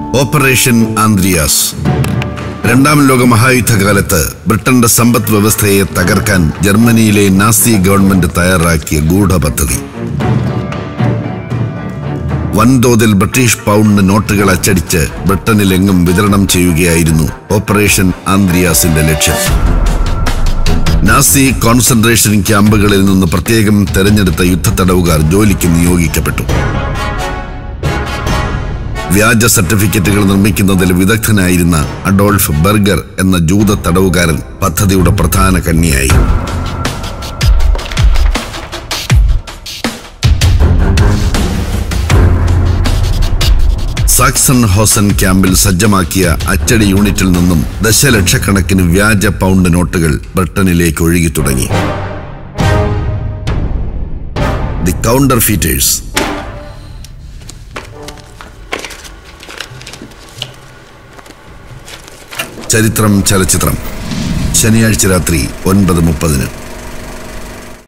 operation ആന്ത്രിയാസ് രണ്ടാം ലോക മഹായുദ്ധകാലത്ത് ബ്രിട്ടന്റെ സമ്പദ് വ്യവസ്ഥയെ തകർക്കാൻ ജർമ്മനിയിലെ നാസി ഗവൺമെന്റ് തയ്യാറാക്കിയ ഗൂഢപദ്ധതി വൻതോതിൽ ബ്രിട്ടീഷ് പൗണ്ട് നോട്ടുകൾ അച്ചടിച്ച് ബ്രിട്ടനിലെങ്ങും വിതരണം ചെയ്യുകയായിരുന്നു ഓപ്പറേഷൻ ആന്ത്രിയാസിന്റെ ലക്ഷ്യം നാസി കോൺസെൻട്രേഷൻ ക്യാമ്പുകളിൽ നിന്ന് പ്രത്യേകം തെരഞ്ഞെടുത്ത യുദ്ധത്തടവുകാർ ജോലിക്ക് നിയോഗിക്കപ്പെട്ടു വ്യാജ സർട്ടിഫിക്കറ്റുകൾ നിർമ്മിക്കുന്നതിൽ വിദഗ്ധനായിരുന്ന അഡോൾഫ് ബർഗർ എന്ന ജൂത തടവുകാരൻ പദ്ധതിയുടെ പ്രധാന കണ്ണിയായി സാക്സൺ ഹോസൻ ക്യാമ്പിൽ സജ്ജമാക്കിയ അച്ചടി യൂണിറ്റിൽ നിന്നും ദശലക്ഷക്കണക്കിന് വ്യാജ പൗണ്ട് നോട്ടുകൾ ബ്രിട്ടനിലേക്ക് ഒഴുകി തുടങ്ങി ദി കൗണ്ടർ ഫീറ്റേഴ്സ് ചരിത്രം ചലച്ചിത്രം ശനിയാഴ്ച രാത്രി ഒൻപത് മുപ്പതിന്